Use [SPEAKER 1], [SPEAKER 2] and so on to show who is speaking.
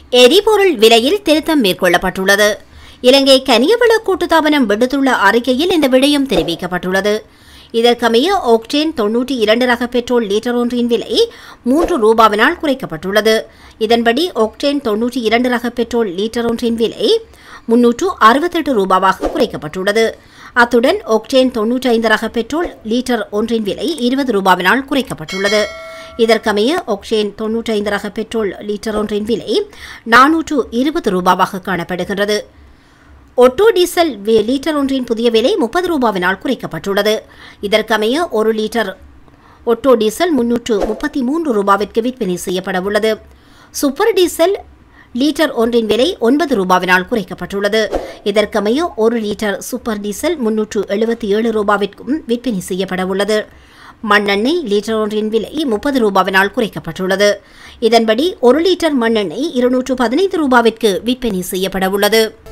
[SPEAKER 1] எரிபொருள் விலையில் திருத்தம் மேற்கொள்ளப்பட்டுள்ளது இலங்கை கனியவள கூட்டுத்தாபனம் விடுத்துள்ள அறிக்கையில் இந்த விடயம் தெரிவிக்கப்பட்டுள்ளது இதற்கமைய ஒக்டேன் தொன்னூற்றி இரண்டு ரக பெட்ரோல் லீட்டர் ஒன்றின் விலை மூன்று ரூபாவினால் குறைக்கப்பட்டுள்ளது இதன்படி ஒக்டேன் தொன்னூற்றி இரண்டு ரக பெட்ரோல் லீட்டர் ஒன்றின் விலை முன்னூற்று அறுபத்தெட்டு ரூபாவாக குறைக்கப்பட்டுள்ளது அத்துடன் ஒக்டேன் தொன்னூற்றி ஐந்து ரக பெட்ரோல் லீட்டர் ஒன்றின் விலை இருபது ரூபாவினால் குறைக்கப்பட்டுள்ளது இதற்கமைய ஒக்டேன் தொன்னூற்றி ஐந்து ரக பெட்ரோல் லீட்டர் ஒன்றின் விலை நானூற்று இருபது ரூபாவாக காணப்படுகின்றது ஒட்டோ டீசல் வி- லீட்டர் ஒன்றின் புதிய விலை முப்பது ரூபாவினால் குறைக்கப்பட்டுள்ளது இதற்கமைய ஒரு லீட்டர் ஒட்டோ டீசல் முன்னூற்று முப்பத்தி மூன்று ரூபாவிற்கு விற்பனை செய்யப்பட உள்ளது சூப்பர் டீசல் லீட்டர் ஒன்றின் விலை ஒன்பது ரூபாவினால் குறைக்கப்பட்டுள்ளது இதற்கமைய ஒரு லிட்டர் சூப்பர் டீசல் முன்னூற்று எழுபத்தி ஏழு ரூபாவிற்கும் விற்பனை செய்யப்பட உள்ளது மண்ணெண்ணெய் லீட்டர் ஒன்றின் விலை முப்பது ரூபாவினால் குறைக்கப்பட்டுள்ளது இதன்படி ஒரு லிட்டர் மண்ணெண்ணெய் இருநூற்று பதினைந்து ரூபாவிற்கு விற்பனை செய்யப்பட உள்ளது